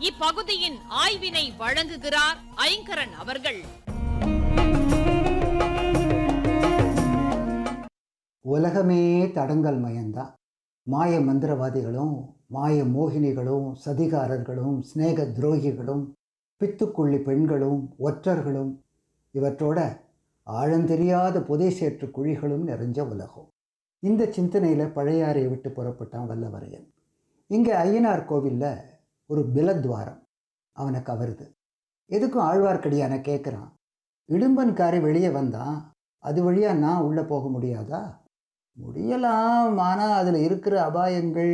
இப்பகுதியின் ஆய்வினை வழங்குகிறார் ஐங்கரன் அவர்கள் உலகமே தடங்கல் மயம்தான் மாய மந்திரவாதிகளும் மாய மோகினிகளும் சதிகாரர்களும் சிநேக துரோகிகளும் பித்துக்குள்ளி பெண்களும் ஒற்றர்களும் இவற்றோட ஆழந்தெரியாத புதை சேற்று குழிகளும் நிறைஞ்ச உலகம் இந்த சிந்தனையில் பழையாறை விட்டு புறப்பட்டான் வல்லவரையன் இங்கே ஐயனார் கோவிலில் ஒரு பிலத்வாரம் அவனை கவருது எதுக்கும் ஆழ்வார்க்கடியான கேட்குறான் இடும்பன்காரி வெளியே வந்தான் அது வழியாக நான் உள்ளே போக முடியாதா முடியலாம் ஆனால் அதில் இருக்கிற அபாயங்கள்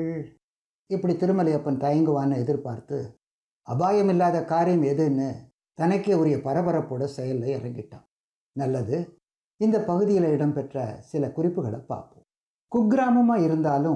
இப்படி திருமலையப்பன் தயங்குவான்னு எதிர்பார்த்து அபாயம் இல்லாத காரியம் எதுன்னு தனக்கே உரிய பரபரப்போட செயலில் இறங்கிட்டான் நல்லது இந்த பகுதியில் இடம்பெற்ற சில குறிப்புகளை பார்ப்போம் குக்கிராமமாக இருந்தாலும்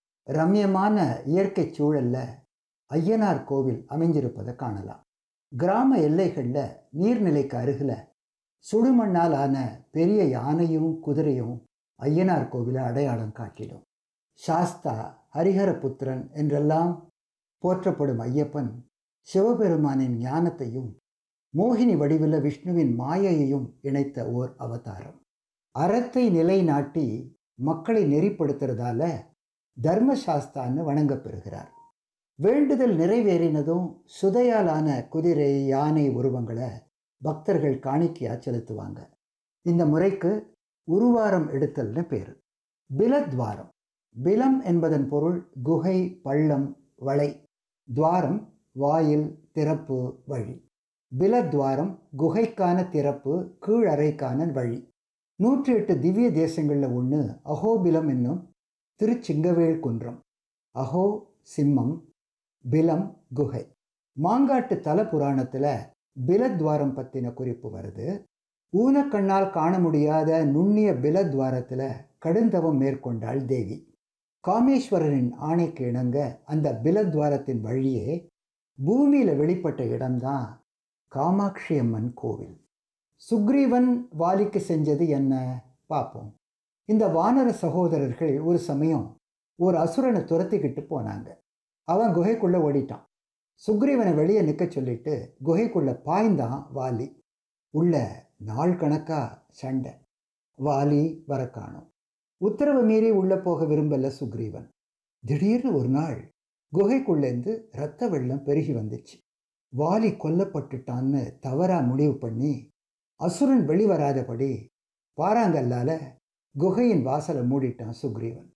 ரம்யமான இயற்கை சூழலில் ஐயனார் கோவில் அமைஞ்சிருப்பதை காணலாம் கிராம எல்லைகளில் நீர்நிலைக்கு அருகில் சுடுமண்ணால் ஆன பெரிய யானையும் குதிரையும் ஐயனார் கோவிலை அடையாளம் காட்டிடும் சாஸ்தா ஹரிஹரபுத்திரன் என்றெல்லாம் போற்றப்படும் ஐயப்பன் சிவபெருமானின் ஞானத்தையும் மோகினி வடிவில் விஷ்ணுவின் மாயையையும் இணைத்த ஓர் அவதாரம் அறத்தை நிலைநாட்டி மக்களை நெறிப்படுத்துறதால தர்மசாஸ்தான்னு வணங்கப்பெறுகிறார் வேண்டுதல் நிறைவேறினதும் சுதையாலான குதிரை யானை உருவங்களை பக்தர்கள் காணிக்கையா செலுத்துவாங்க இந்த முறைக்கு உருவாரம் எடுத்தல்னு பேர் பிலத்வாரம் பிலம் என்பதன் பொருள் குகை பள்ளம் வளை துவாரம் வாயில் திறப்பு வழி பிலத்வாரம் குகைக்கான திறப்பு கீழறைக்கான வழி நூற்றி எட்டு திவ்ய தேசங்களில் ஒன்று அஹோபிலம் என்னும் திருச்சிங்கவேல் குன்றம் அஹோ சிம்மம் பிலம் குகை மாங்காட்டு தல புராணத்தில் பிலத்வாரம் பற்றின குறிப்பு வருது ஊனக்கண்ணால் காண முடியாத நுண்ணிய பிலத்வாரத்தில் கடுந்தவம் மேற்கொண்டாள் தேவி காமேஸ்வரரின் ஆணைக்கு இணங்க அந்த பிலத்வாரத்தின் வழியே பூமியில் வெளிப்பட்ட இடம்தான் காமாட்சி அம்மன் கோவில் சுக்ரீவன் வாலிக்கு செஞ்சது என்ன பார்ப்போம் இந்த வானர சகோதரர்கள் ஒரு சமயம் ஒரு அசுரனை துரத்திக்கிட்டு போனாங்க அவன் குகைக்குள்ளே ஓடிட்டான் சுக்ரீவனை வெளியே நிற்க சொல்லிட்டு குகைக்குள்ளே பாய்ந்தான் வாலி உள்ள நாள் கணக்கா சண்டை வாலி வர காணும் உத்தரவு மீறி உள்ளே போக விரும்பல சுக்ரீவன் திடீர்னு ஒரு நாள் குகைக்குள்ளேருந்து இரத்த வெள்ளம் பெருகி வந்துச்சு வாலி கொல்லப்பட்டுட்டான்னு தவறா முடிவு பண்ணி அசுரன் வெளிவராதபடி பாறாங்கல்லால குகையின் வாசலை மூடிட்டான் சுக்ரீவன்